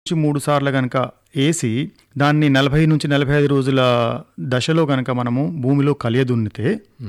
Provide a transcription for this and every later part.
నుంచి మూడు సార్లు కనుక వేసి దాన్ని నలభై నుంచి నలభై ఐదు రోజుల దశలో కనుక మనము భూమిలో కలియదున్నితే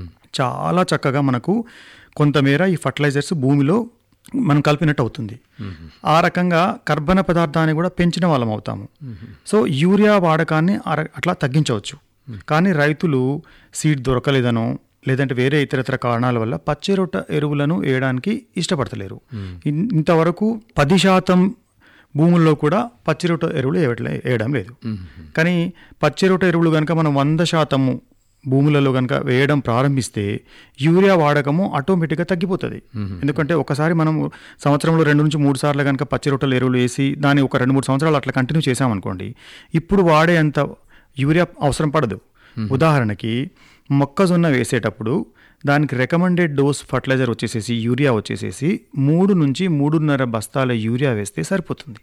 చాలా చక్కగా మనకు కొంతమేర ఈ ఫర్టిలైజర్స్ భూమిలో మనం కలిపినట్టు అవుతుంది ఆ రకంగా కర్బన పదార్థాన్ని కూడా పెంచిన వాళ్ళం అవుతాము సో యూరియా వాడకాన్ని ఆ ర- అట్లా తగ్గించవచ్చు కానీ రైతులు సీడ్ దొరకలేదనో లేదంటే వేరే ఇతరతర కారణాల వల్ల పచ్చిరొట్ట ఎరువులను వేయడానికి ఇష్టపడతలేరు ఇన్- ఇంతవరకు పది శాతం భూముల్లో కూడా పచ్చిరొట్ట ఎరువులు వేయట్లే వేయడం లేదు కానీ పచ్చిరొట్ట ఎరువులు కనుక మనం వంద శాతము భూములలో కనుక వేయడం ప్రారంభిస్తే యూరియా వాడకము ఆటోమేటిక్గా తగ్గిపోతుంది ఎందుకంటే ఒకసారి మనం సంవత్సరంలో రెండు నుంచి మూడు సార్లు కనుక పచ్చి రొట్టెల ఎరువులు వేసి దాన్ని ఒక రెండు మూడు సంవత్సరాలు అట్లా కంటిన్యూ చేసామనుకోండి ఇప్పుడు వాడే అంత యూరియా అవసరం పడదు ఉదాహరణకి మొక్కజొన్న వేసేటప్పుడు దానికి రికమెండెడ్ డోస్ ఫర్టిలైజర్ వచ్చేసేసి యూరియా వచ్చేసేసి మూడు నుంచి మూడున్నర బస్తాల యూరియా వేస్తే సరిపోతుంది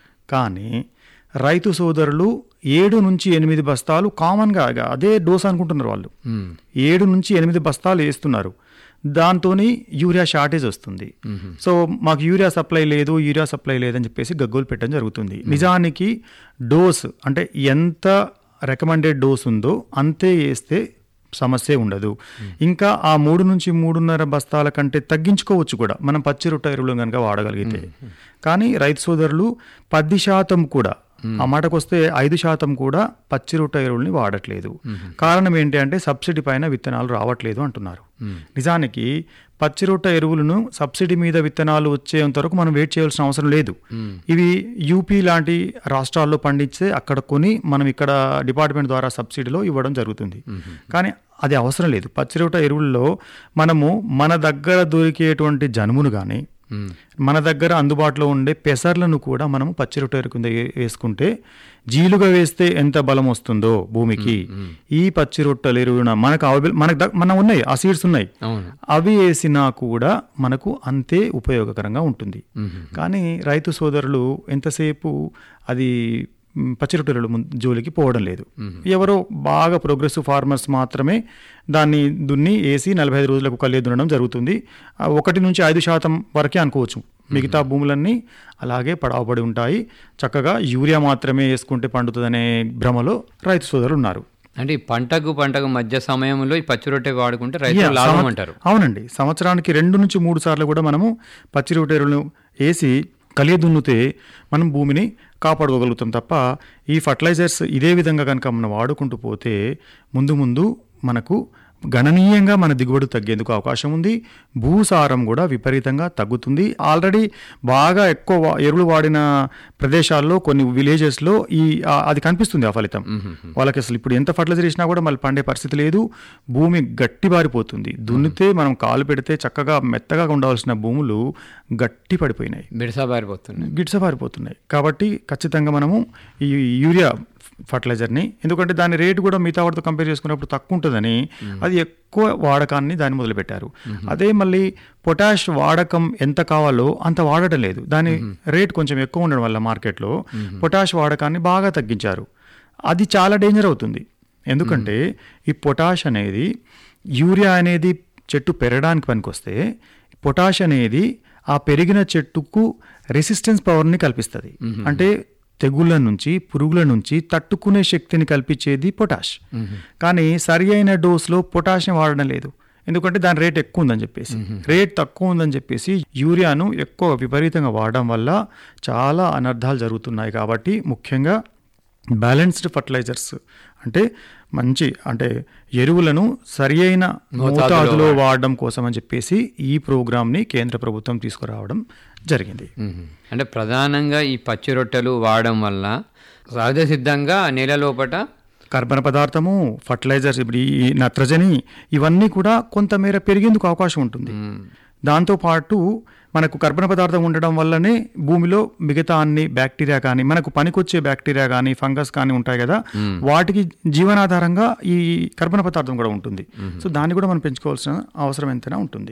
కానీ రైతు సోదరులు ఏడు నుంచి ఎనిమిది బస్తాలు కామన్గా అదే డోస్ అనుకుంటున్నారు వాళ్ళు ఏడు నుంచి ఎనిమిది బస్తాలు వేస్తున్నారు దాంతో యూరియా షార్టేజ్ వస్తుంది సో మాకు యూరియా సప్లై లేదు యూరియా సప్లై లేదని చెప్పేసి గగ్గోలు పెట్టడం జరుగుతుంది నిజానికి డోస్ అంటే ఎంత రికమెండెడ్ డోస్ ఉందో అంతే వేస్తే సమస్య ఉండదు ఇంకా ఆ మూడు నుంచి మూడున్నర బస్తాల కంటే తగ్గించుకోవచ్చు కూడా మనం పచ్చి రొట్ట ఎరువులు కనుక వాడగలిగితే కానీ రైతు సోదరులు పది శాతం కూడా ఆ మాటకు వస్తే ఐదు శాతం కూడా పచ్చి రొట్ట ఎరువుల్ని వాడట్లేదు కారణం ఏంటి అంటే సబ్సిడీ పైన విత్తనాలు రావట్లేదు అంటున్నారు నిజానికి పచ్చి రొట్ట ఎరువులను సబ్సిడీ మీద విత్తనాలు వచ్చేంత వరకు మనం వెయిట్ చేయాల్సిన అవసరం లేదు ఇవి యూపీ లాంటి రాష్ట్రాల్లో పండించే అక్కడ కొని మనం ఇక్కడ డిపార్ట్మెంట్ ద్వారా సబ్సిడీలో ఇవ్వడం జరుగుతుంది కానీ అది అవసరం లేదు పచ్చిరొట్ట ఎరువుల్లో మనము మన దగ్గర దొరికేటువంటి జనుమును కానీ మన దగ్గర అందుబాటులో ఉండే పెసర్లను కూడా మనము పచ్చిరొట్ట ఎరువు కింద ఏ- వేసుకుంటే జీలుగా వేస్తే ఎంత బలం వస్తుందో భూమికి ఈ పచ్చి రొట్టెలు ఎరువున మనకు అవైలబుల్ మనకు దగ్- మన ఉన్నాయి ఆ సీడ్స్ ఉన్నాయి అవును అవి వేసినా కూడా మనకు అంతే ఉపయోగకరంగా ఉంటుంది కానీ రైతు సోదరులు ఎంతసేపు అది మ్, పచ్చి రొట్టెల ముందు జోలికి పోవడం లేదు ఎవరో బాగా ప్రోగ్రెసివ్ ఫార్మర్స్ మాత్రమే దాన్ని దున్ని వేసి నలభై ఐదు రోజులకు కలియ దున్నడం జరుగుతుంది ఆ ఒకటి నుంచి ఐదు శాతం వరకే అనుకోవచ్చు మిగతా భూములన్నీ అలాగే పడవబడి ఉంటాయి చక్కగా యూరియా మాత్రమే వేసుకుంటే పండుతుందనే భ్రమలో రైతు సోదరులు ఉన్నారు అంటే ఈ పంటకు పంటకు మధ్య సమయంలో ఈ పచ్చి రొట్టె వాడుకుంటే రైతు Yeah, లాభం సంవ- అంటారు అవునండి సంవత్సరానికి రెండు నుంచి మూడు సార్లు కూడా మనము పచ్చి రొట్టెలను వేసి కలియ దున్నుతే మనం భూమిని కాపాడుకోగలుగుతాం తప్ప ఈ ఫర్టిలైజర్స్ ఇదే విధంగా కనుక మనం వాడుకుంటూ పోతే ముందు ముందు మనకు గణనీయంగా మన దిగుబడి తగ్గేందుకు అవకాశం ఉంది భూసారం కూడా విపరీతంగా తగ్గుతుంది ఆల్రెడీ బాగా ఎక్కువ వా- ఎరువులు వాడిన ప్రదేశాల్లో కొన్ని విలేజెస్లో ఈ ఆ- అది కనిపిస్తుంది ఆ ఫలితం వాళ్ళకి అసలు ఇప్పుడు ఎంత ఫర్టిలైజర్ ఇచ్చినా కూడా మళ్ళీ పండే పరిస్థితి లేదు భూమి గట్టి బారిపోతుంది దున్నితే మనం కాలు పెడితే చక్కగా మెత్తగా ఉండాల్సిన భూములు గట్టి పడిపోయినాయి బిడసబారిపోతున్నాయి గిడ్సబారిపోతున్నాయి కాబట్టి ఖచ్చితంగా మనము ఈ యూరియా ఫర్టిలైజర్ని ఎందుకంటే దాని రేటు కూడా మిగతా వాటితో కంపేర్ చేసుకున్నప్పుడు తక్కువ ఉంటుందని అది ఎక్కువ వాడకాన్ని దాన్ని మొదలుపెట్టారు అదే మళ్ళీ పొటాష్ వాడకం ఎంత కావాలో అంత వాడటం లేదు దాని రేట్ కొంచెం ఎక్కువ ఉండడం వల్ల మార్కెట్లో పొటాష్ వాడకాన్ని బాగా తగ్గించారు అది చాలా డేంజర్ అవుతుంది ఎందుకంటే ఈ పొటాష్ అనేది యూరియా అనేది చెట్టు పెరగడానికి పనికొస్తే పొటాష్ అనేది ఆ పెరిగిన చెట్టుకు రెసిస్టెన్స్ పవర్ని కల్పిస్తుంది అంటే తెగుళ్ళ నుంచి పురుగుల నుంచి తట్టుకునే శక్తిని కల్పించేది పొటాష్ కానీ సరి అయిన డోస్లో పొటాషియం వాడడం లేదు ఎందుకంటే దాని రేట్ ఎక్కువ ఉందని చెప్పేసి రేట్ తక్కువ ఉందని చెప్పేసి యూరియాను ఎక్కువ విపరీతంగా వాడడం వల్ల చాలా అనర్థాలు జరుగుతున్నాయి కాబట్టి ముఖ్యంగా బ్యాలెన్స్డ్ ఫర్టిలైజర్స్ అంటే మంచి అంటే ఎరువులను సరి అయిన మోతాదులో వాడడం కోసం అని చెప్పేసి ఈ ప్రోగ్రామ్ని కేంద్ర ప్రభుత్వం తీసుకురావడం జరిగింది మ్మ్. అంటే ప్రధానంగా ఈ పచ్చి రొట్టెలు వాడడం వల్ల సహజ సిద్ధంగా నేల లోపట కర్బన పదార్థము ఫర్టిలైజర్స్ ఇప్పుడు ఈ నత్రజని ఇవన్నీ కూడా కొంతమేర పెరిగేందుకు అవకాశం ఉంటుంది దాంతోపాటు మనకు కర్బన పదార్థం ఉండడం వల్లనే భూమిలో మిగతా అన్ని బ్యాక్టీరియా కానీ మనకు పనికొచ్చే బ్యాక్టీరియా కానీ ఫంగస్ కానీ ఉంటాయి కదా వాటికి జీవనాధారంగా ఈ కర్బన పదార్థం కూడా ఉంటుంది సో దాన్ని కూడా మనం పెంచుకోవాల్సిన అవసరం ఎంతైనా ఉంటుంది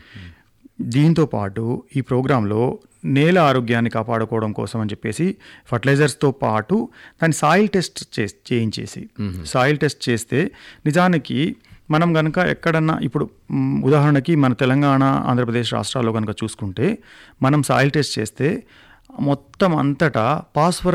దీంతో పాటు ఈ ప్రోగ్రాంలో నేల ఆరోగ్యాన్ని కాపాడుకోవడం కోసం అని చెప్పేసి ఫర్టిలైజర్స్తో పాటు దాని సాయిల్ టెస్ట్ చే చేయించేసి సాయిల్ టెస్ట్ చేస్తే నిజానికి మనం కనుక ఎక్కడన్నా ఇప్పుడు మ్, ఉదాహరణకి మన తెలంగాణ ఆంధ్రప్రదేశ్ రాష్ట్రాల్లో కనుక చూసుకుంటే మనం సాయిల్ టెస్ట్ చేస్తే మొత్తం అంతటా పాస్ఫరస్